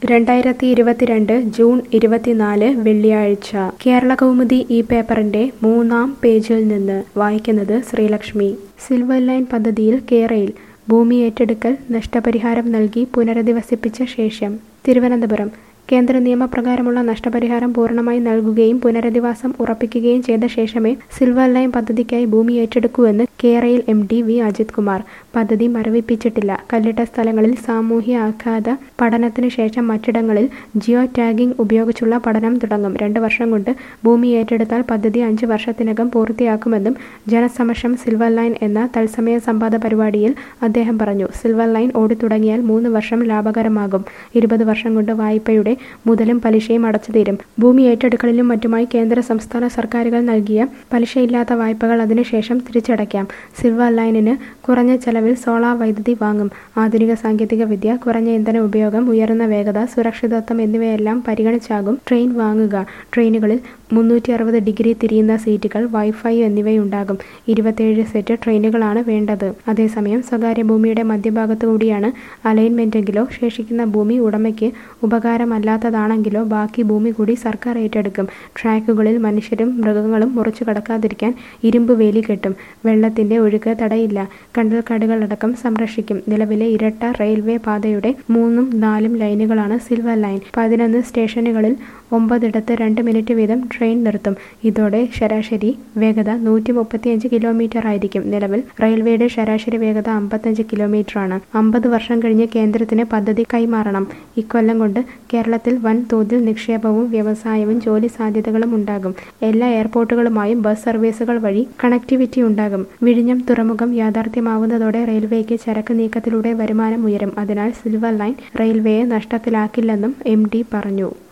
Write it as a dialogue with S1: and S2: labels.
S1: രണ്ടായിരത്തി ഇരുപത്തിരണ്ട് ജൂൺ ഇരുപത്തിനാല് വെള്ളിയാഴ്ച കേരള കൗമുദി ഈ പേപ്പറിന്റെ മൂന്നാം പേജിൽ നിന്ന് വായിക്കുന്നത് ശ്രീലക്ഷ്മി സിൽവർ ലൈൻ പദ്ധതിയിൽ കേരയിൽ ഭൂമി ഏറ്റെടുക്കൽ നഷ്ടപരിഹാരം നൽകി പുനരധിവസിപ്പിച്ച ശേഷം തിരുവനന്തപുരം കേന്ദ്ര നിയമപ്രകാരമുള്ള നഷ്ടപരിഹാരം പൂർണ്ണമായി നൽകുകയും പുനരധിവാസം ഉറപ്പിക്കുകയും ചെയ്ത ശേഷമേ സിൽവർ ലൈൻ പദ്ധതിക്കായി ഭൂമി ഏറ്റെടുക്കൂവെന്ന് കേരയിൽ M D V Ajith Kumar പദ്ധതി മരവിപ്പിച്ചിട്ടില്ല കല്ലിട്ട സ്ഥലങ്ങളിൽ സാമൂഹ്യ ആഘാത പഠനത്തിന് ശേഷം മറ്റിടങ്ങളിൽ ജിയോ ടാഗിംഗ് ഉപയോഗിച്ചുള്ള പഠനം തുടങ്ങും രണ്ട് വർഷം കൊണ്ട് ഭൂമി ഏറ്റെടുത്താൽ പദ്ധതി അഞ്ച് വർഷത്തിനകം പൂർത്തിയാക്കുമെന്നും ജനസമക്ഷം സിൽവർ ലൈൻ എന്ന തത്സമയ സംവാദ പരിപാടിയിൽ അദ്ദേഹം പറഞ്ഞു സിൽവർ ലൈൻ ഓടിത്തുടങ്ങിയാൽ മൂന്ന് വർഷം ലാഭകരമാകും ഇരുപത് വർഷം കൊണ്ട് വായ്പയുടെ മുതലും പലിശയും അടച്ചു തീരും ഭൂമി ഏറ്റെടുക്കലിലും മറ്റുമായി കേന്ദ്ര സംസ്ഥാന സർക്കാരുകൾ നൽകിയ പലിശയില്ലാത്ത വായ്പകൾ അതിനുശേഷം തിരിച്ചടയ്ക്കാം സിൽവർ ലൈനിന് കുറഞ്ഞ ചെലവിൽ സോളാർ വൈദ്യുതി വാങ്ങും ആധുനിക സാങ്കേതിക വിദ്യ കുറഞ്ഞ ഇന്ധന ഉപയോഗം ഉയർന്ന വേഗത സുരക്ഷിതത്വം എന്നിവയെല്ലാം പരിഗണിച്ചാകും ട്രെയിൻ വാങ്ങുക ട്രെയിനുകളിൽ മുന്നൂറ്റി അറുപത് ഡിഗ്രി തിരിയുന്ന സീറ്റുകൾ വൈഫൈ എന്നിവയുണ്ടാകും ഇരുപത്തേഴ് സെറ്റ് ട്രെയിനുകളാണ് വേണ്ടത് അതേസമയം സ്വകാര്യ ഭൂമിയുടെ മധ്യഭാഗത്തു കൂടിയാണ് അലൈൻമെന്റെങ്കിലോ ശേഷിക്കുന്ന ഭൂമി ഉടമയ്ക്ക് ഉപകാരമല്ലാത്തതാണെങ്കിലോ ബാക്കി ഭൂമി കൂടി സർക്കാർ ഏറ്റെടുക്കും ട്രാക്കുകളിൽ മനുഷ്യരും മൃഗങ്ങളും മുറിച്ചു കടക്കാതിരിക്കാൻ ഇരുമ്പ് വേലി കെട്ടും വെള്ളത്തിന്റെ ഒഴുക്ക് തടയില്ല കണ്ടൽക്കാടുകളടക്കം സംരക്ഷിക്കും നിലവിലെ ഇരട്ട റെയിൽവേ പാതയുടെ മൂന്നും നാലും ലൈനുകളാണ് സിൽവർ ലൈൻ പതിനൊന്ന് സ്റ്റേഷനുകളിൽ ഒമ്പതിടത്ത് രണ്ട് മിനിറ്റ് വീതം ട്രെയിൻ നിർത്തും ഇതോടെ ശരാശരി വേഗത നൂറ്റി മുപ്പത്തിയഞ്ച് കിലോമീറ്റർ ആയിരിക്കും നിലവിൽ റെയിൽവേയുടെ ശരാശരി വേഗത അമ്പത്തഞ്ച് കിലോമീറ്ററാണ് അമ്പത് വർഷം കഴിഞ്ഞ് കേന്ദ്രത്തിന് പദ്ധതി കൈമാറണം ഇക്കൊല്ലം കൊണ്ട് കേരളത്തിൽ വൻ തോതിൽ നിക്ഷേപവും വ്യവസായവും ജോലി സാധ്യതകളും ഉണ്ടാകും എല്ലാ എയർപോർട്ടുകളുമായും ബസ് സർവീസുകൾ വഴി കണക്ടിവിറ്റി ഉണ്ടാകും വിഴിഞ്ഞം തുറമുഖം യാഥാർത്ഥ്യമാവുന്നതോടെ റെയിൽവേക്ക് ചരക്ക് നീക്കത്തിലൂടെ വരുമാനം ഉയരും അതിനാൽ സിൽവർ ലൈൻ റെയിൽവേയെ നഷ്ടത്തിലാക്കില്ലെന്നും എം പറഞ്ഞു